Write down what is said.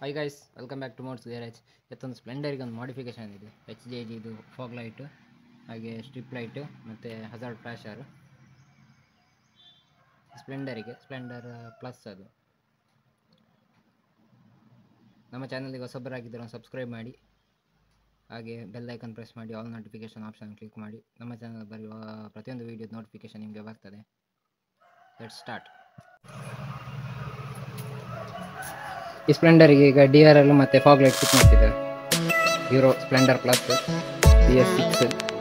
high guys welcome back to mods garage ಇವತ್ತೊಂದು ಸ್ಪ್ಲೆಂಡರಿಗೆ ಒಂದು ಮಾಡಿಫಿಕೇಷನ್ ಇದೆ ಎಚ್ ಜೆ ಜಿ ಇದು ಫಾಗ್ ಲೈಟು ಹಾಗೆ ಸ್ಟ್ರಿಪ್ ಲೈಟು ಮತ್ತು ಹಜಾರ್ಡ್ ಫ್ಲಾಶರ್ ಸ್ಪ್ಲೆಂಡರಿಗೆ ಸ್ಪ್ಲೆಂಡರ್ ಪ್ಲಸ್ ಅದು ನಮ್ಮ ಚಾನಲ್ಗೆ ಹೊಸಬರಾಗಿದ್ದರೆ ಒಂದು ಸಬ್ಸ್ಕ್ರೈಬ್ ಮಾಡಿ ಹಾಗೆ ಬೆಲ್ ಐಕನ್ ಪ್ರೆಸ್ ಮಾಡಿ ಆಲ್ ನೋಟಿಫಿಕೇಷನ್ ಆಪ್ಷನ್ ಕ್ಲಿಕ್ ಮಾಡಿ ನಮ್ಮ ಚಾನಲ್ ಬರುವ ಪ್ರತಿಯೊಂದು ವೀಡಿಯೋದ ನೋಟಿಫಿಕೇಷನ್ ನಿಮಗೆ ಬರ್ತದೆ ಲೆಟ್ ಸ್ಟಾರ್ಟ್ ಈ ಸ್ಪ್ಲೆಂಡರಿಗೆ ಈಗ ಡಿ ಆರ್ ಎಲ್ ಮತ್ತು ಫಾಗ್ ಲೈಟ್ ಫಿಟ್ ಮಾಡ್ತಿದ್ದಾರೆ Hero Splendor Plus B S six